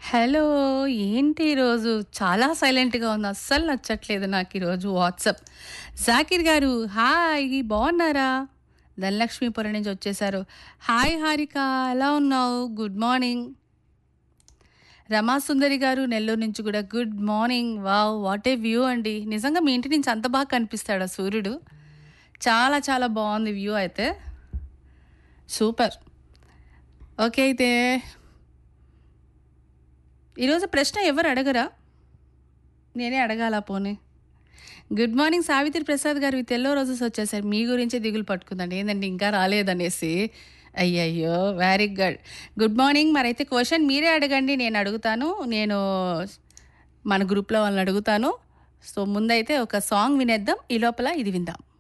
Hello! ఏంటి ఈరోజు చాలా సైలెంట్‌గా ఉంది. అస్సలు నచ్చట్లేదు నాకు ఈరోజు వాట్సాప్. జాకిర్ గారు హాయ్! బాగున్నారా? ధనలక్ష్మీపురం నుంచి వచ్చేసారు. హాయ్ హారిక ఎలా ఉన్నావు? Good morning. రమాసుందరి గారు నెల్లూరు నుంచి కూడా good morning. Wow! What a view అండి. నిజంగా మీ ఇంటి నుంచి అంత బాగా కనిపిస్తాడా సూర్యుడు? చాలా చాలా బాగుంది వ్యూ అయితే. సూపర్. ఓకే అయితే ఈరోజు ప్రశ్న ఎవరు అడగరా? నేనే అడగాలా పోనీ? గుడ్ మార్నింగ్ సావిత్రి ప్రసాద్ గారు విత్ ఎల్లో రోజెస్ వచ్చేసారు. మీ గురించే దిగులు పట్టుకుందండి. ఏందండి ఇంకా రాలేదనేసి. అయ్యయ్యో! Very good. Good morning. మరైతే క్వెషన్ మీరే అడగండి. నేను అడుగుతాను. నేను మన గ్రూప్‌లో వాళ్ళని అడుగుతాను. సో, ముందైతే ఒక సాంగ్ వినేద్దాం. ఈ లోపల ఇది విందాం.